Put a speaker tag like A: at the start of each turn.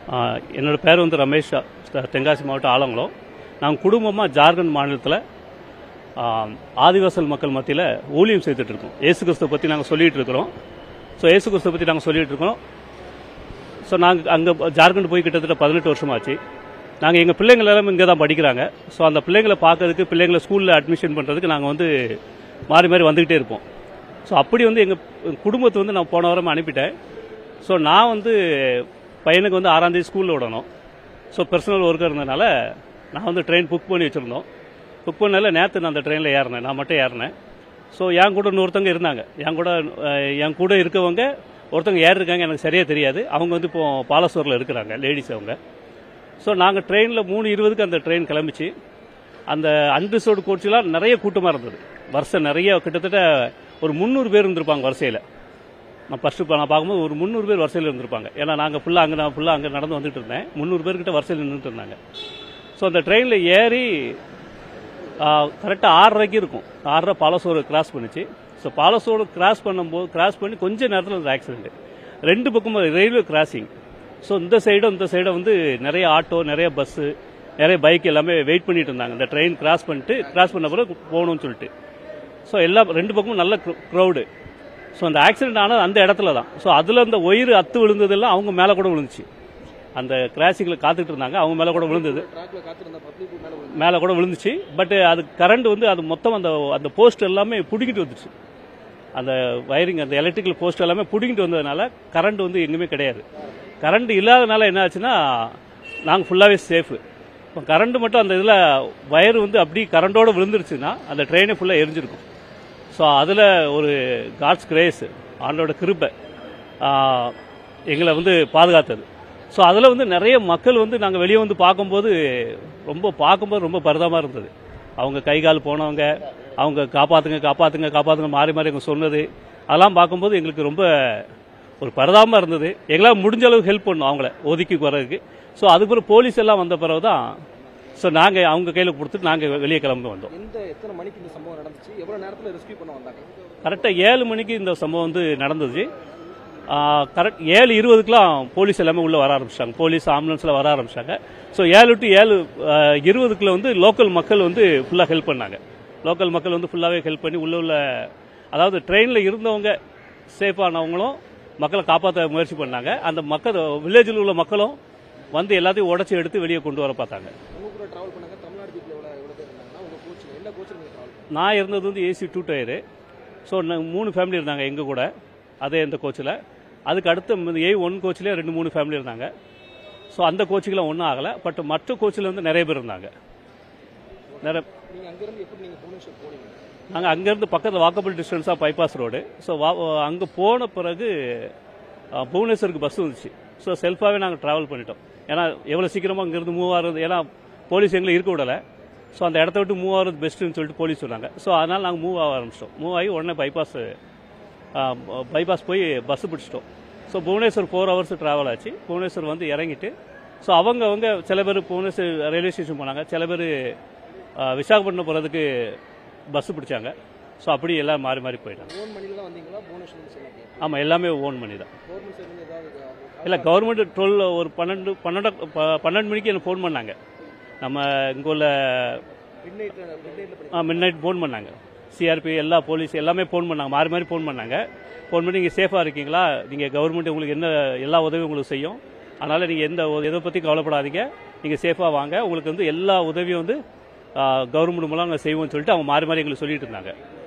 A: ஆஹ் என்னோட பேர் வந்து ரமேஷ் த- தென்காசி மாவட்டம் ஆலங்குளம் நாங்கள் குடும்பமாக ஜார்க்கண்ட் மாநிலத்தில் ஆதிவாசல் மக்கள் மத்தியில் ஊழியம் செய்துட்டு இருக்கோம் இயேசு கிறிஸ்துவை பற்றி நாங்கள் சொல்லிட்டு இருக்கிறோம் ஸோ இயேசு கிறிஸ்துவை பற்றி நாங்கள் சொல்லிட்டு இருக்கோம் ஸோ நாங்கள் அங்கே ஜார்க்கண்ட் போய் கிட்டத்தட்ட பதினெட்டு வருஷமாச்சு நாங்கள் எங்கள் பிள்ளைங்கள் எல்லாமே இங்கே தான் படிக்கிறாங்க ஸோ அந்த பிள்ளைங்களை பார்க்கறதுக்கு பிள்ளைங்களை ஸ்கூலில் அட்மிஷன் பண்ணுறதுக்கு நாங்கள் வந்து மாறி மாறி வந்துக்கிட்டே இருப்போம் ஸோ அப்படி வந்து எங்கள் குடும்பத்தை வந்து நான் போன வாரம் அனுப்பிட்டேன் ஸோ நான் வந்து பையனுக்கு வந்து ஆறாம் தேதி ஸ்கூலில் விடணும் ஸோ பர்சனல் ஒர்க்காக இருந்ததுனால நான் வந்து ட்ரெயின் புக் பண்ணி வச்சுருந்தோம் புக் பண்ணல நேற்று நான் அந்த ட்ரெயினில் ஏறினேன் நான் மட்டும் ஏறினேன் ஸோ என் கூட இன்னொருத்தவங்க இருந்தாங்க என் கூட அஹ், என் கூட இருக்கவங்க ஒருத்தவங்க ஏறி இருக்காங்க எனக்கு சரியாக தெரியாது அவங்க வந்து இப்போ பாலசூரில் இருக்கிறாங்க லேடிஸ் அவங்க ஸோ நாங்கள் ட்ரெயினில் மூணு இருபதுக்கு அந்த ட்ரெயின் கிளம்பிச்சு அந்த அன்ரிசர்வ்டு கோச்செலாம் நிறைய கூட்டமாக இருந்தது வருஷம் நிறைய கிட்டத்தட்ட ஒரு முந்நூறு பேர் இருந்திருப்பாங்க வரிசையில் நான் ஃபஸ்ட்டு நான் பார்க்கும்போது ஒரு முந்நூறு பேர் வரிசையில் இருந்திருப்பாங்க ஏன்னா நாங்கள் ஃபுல்லாக அங்கே நான் ஃபுல்லாக அங்கே நடந்து வந்துட்டு இருந்தேன் முந்நூறு பேர்கிட்ட வரிசையில் நின்றுட்டு இருந்தாங்க ஸோ அந்த ட்ரெயினில் ஏறி கரெக்டாக ஆறரைக்கு இருக்கும் ஆறரை பாலசோடு கிராஸ் பண்ணுச்சு ஸோ பாலசோடு கிராஸ் பண்ணும்போது கிராஸ் பண்ணி கொஞ்ச நேரத்தில் அந்த ஆக்சிடென்ட் ரெண்டு பக்கமும் ரயில்வே கிராசிங் ஸோ இந்த சைடும் இந்த சைடும் வந்து நிறைய ஆட்டோ நிறைய பஸ்ஸு நிறைய பைக் எல்லாமே வெயிட் பண்ணிட்டு இருந்தாங்க இந்த ட்ரெயின் கிராஸ் பண்ணிட்டு கிராஸ் பண்ண பிறகு போகணும்னு சொல்லிட்டு ஸோ எல்லா ரெண்டு பக்கமும் நல்ல க்ரௌடு ஸோ அந்த ஆக்சிடென்ட் ஆனது அந்த இடத்துல தான் ஸோ அதில் அந்த ஒயிறு அத்து விழுந்ததெல்லாம் அவங்க மேலே கூட விழுந்துச்சு அந்த கிராசிங்கில் காத்துக்கிட்டு இருந்தாங்க அவங்க மேலே கூட விழுந்தது
B: ட்ராக்ல காத்திருந்த பப்ளிக் மேல விழுந்து
A: மேலே கூட விழுந்துச்சு பட் அது கரண்ட் வந்து அது மொத்தம் அந்த அந்த போஸ்ட் எல்லாமே பிடிக்கிட்டு வந்துச்சு அந்த வயரிங் அந்த எலக்ட்ரிக்கல் போஸ்ட் எல்லாமே பிடிக்கிட்டு வந்ததுனால கரண்ட் வந்து எங்குமே கிடையாது கரண்ட் இல்லாதனால என்ன ஆச்சுன்னா நாங்கள் ஃபுல்லாகவே சேஃபு இப்போ கரண்ட் மட்டும் அந்த இதில் வயர் வந்து அப்படி கரண்டோடு விழுந்துருச்சுன்னா அந்த ட்ரெயினே ஃபுல்லாக எரிஞ்சிருக்கும் ஸோ அதில் ஒரு காட்ஸ் கிரேஸ் ஆண்டோட கிருபை ஆஹ், எங்களை வந்து பாதுகாத்தது ஸோ அதில் வந்து நிறைய மக்கள் வந்து நாங்கள் வெளியே வந்து பார்க்கும்போது ரொம்ப பார்க்கும்போது ரொம்ப பரிதாபமாக இருந்தது அவங்க கை கால் போனவங்க அவங்க காப்பாற்றுங்க காப்பாற்றுங்க காப்பாற்றுங்க மாறி மாறி அவங்க சொன்னது அதெல்லாம் பார்க்கும்போது எங்களுக்கு ரொம்ப ஒரு பரிதாபமாக இருந்தது எங்களால் முடிஞ்ச அளவுக்கு ஹெல்ப் பண்ணோம் அவங்கள ஒதுக்கி வர்றதுக்கு ஸோ அதுக்கப்புறம் போலீஸ் எல்லாம் வந்த பிறகு தான் ஸோ நாங்கள் அவங்க கையில் கொடுத்துட்டு நாங்கள் வெளியே கிளம்பி வந்தோம்
B: எந்த எத்தனை மணிக்கு இந்த சம்பவம் நடந்துச்சு எவ்வளவு நேரத்துல ரெஸ்கியூ பண்ண வந்தாங்க
A: கரெக்டாக ஏழு மணிக்கு இந்த சம்பவம் வந்து நடந்தது கரெக்ட் ஏழு இருபதுக்குலாம் போலீஸ் எல்லாமே உள்ளே வர ஆரம்பிச்சிட்டாங்க போலீஸ் ஆம்புலன்ஸில் வர ஆரம்பிச்சிட்டாங்க ஸோ ஏழு டு ஏழு ஆஹ், இருபதுக்குள்ள வந்து லோக்கல் மக்கள் வந்து ஃபுல்லாக ஹெல்ப் பண்ணாங்க லோக்கல் மக்கள் வந்து ஃபுல்லாகவே ஹெல்ப் பண்ணி உள்ள உள்ள அதாவது ட்ரெயினில் இருந்தவங்க சேஃபானவங்களும் மக்களை காப்பாற்ற முயற்சி பண்ணாங்க அந்த மக்கள் வில்லேஜில் உள்ள மக்களும் வந்து எல்லாத்தையும் உடச்சி எடுத்து வெளியே கொண்டு வர பார்த்தாங்க
B: உங்க கூட டிராவல் பண்ணாங்க தமிழ்நாடு பீப்புள் எவ்வளவு எவ்வளவு பேர் இருந்தாங்கன்னா உங்க கோச் எந்த கோச்சில் நீங்க டிராவல்
A: நான் இருந்தது வந்து ஏசி டூ டயரு ஸோ மூணு ஃபேமிலி இருந்தாங்க எங்கள் கூட அதே இந்த கோச்சில் அதுக்கு அடுத்து ஏ ஒன் கோச்சிலே ரெண்டு மூணு ஃபேமிலி இருந்தாங்க ஸோ அந்த கோச்சுக்கெலாம் ஒன்றும் ஆகலை பட் மற்ற கோச்சில் வந்து நிறைய பேர் இருந்தாங்க நிறைய
B: நீங்க அங்கிருந்து எப்படி நீங்க புவனேஸ்வர் போனீங்க
A: நாங்கள் அங்கேருந்து பக்கத்தில் வாக்கபிள் டிஸ்டன்ஸாக பைபாஸ் ரோடு ஸோ வா அங்கே போன பிறகு அஹ், புவனேஸ்வருக்கு பஸ் வந்துச்சு ஸோ செல்ஃபாகவே நாங்கள் ட்ராவல் பண்ணிட்டோம் ஏன்னா எவ்வளோ சீக்கிரமாக அங்கேருந்து மூவ் ஆகிறது ஏன்னா போலீஸ் எங்களை இருக்க விடலை ஸோ அந்த இடத்த விட்டு மூவ் ஆகிறது பெஸ்ட்டுன்னு சொல்லிட்டு போலீஸ் சொன்னாங்க ஸோ அதனால் நாங்கள் மூவ் ஆக ஆரம்பிச்சிட்டோம் மூவ் ஆகி உடனே பைபாஸ் பைபாஸ் போய் பஸ் பிடிச்சிட்டோம் so Bhubaneswar four hours travel ஆச்சு புவனேஸ்வர் வந்து இறங்கிட்டு ஸோ அவங்க அவங்க சில பேர் புவனேஸ்வர் ரயில்வே ஸ்டேஷன் போனாங்க சில பேர் விசாகப்பட்டினம் போகிறதுக்கு பஸ் பிடிச்சாங்க ஸோ அப்படி எல்லாம் மாறி மாறி போயிட்டாங்க
B: ஓன் மணில தான் வந்தீங்களா புவனேஸ்வர் சொன்னீங்க
A: ஆமாம் எல்லாமே ஓன் பண்ணி தான்
B: கவர்மெண்ட் சைடு இருந்து ஏதாவது
A: இல்லை கவர்மெண்ட் டுவெல் ஒரு பன்னெண்டு பன்னெண்டு ப- பன்னெண்டு மணிக்கு எனக்கு ஃபோன் பண்ணாங்க நம்ம இங்கே உள்ள
B: மிட் நைட்ல மிட் நைட்ல பண்ணி
A: மிட் நைட் ஃபோன் பண்ணாங்க சிஆர்பி எல்லா போலீஸ் எல்லாமே ஃபோன் பண்ணாங்க மாறி மாறி ஃபோன் பண்ணாங்க ஃபோன் பண்ணி நீங்கள் சேஃபாக இருக்கீங்களா நீங்கள் கவர்மெண்ட் உங்களுக்கு என்ன எல்லா உதவியும் உங்களுக்கு செய்யும் அதனால் நீங்கள் எந்த ஒ- எதை பற்றி கவலைப்படாதீங்க நீங்கள் சேஃபாக வாங்க உங்களுக்கு வந்து எல்லா உதவியும் வந்து கவர்மெண்ட் மூலம் நாங்கள் செய்வோம்னு சொல்லிட்டு அவங்க மாறி மாறி எங்களுக்கு சொல்லிட்டு இருந்தாங்க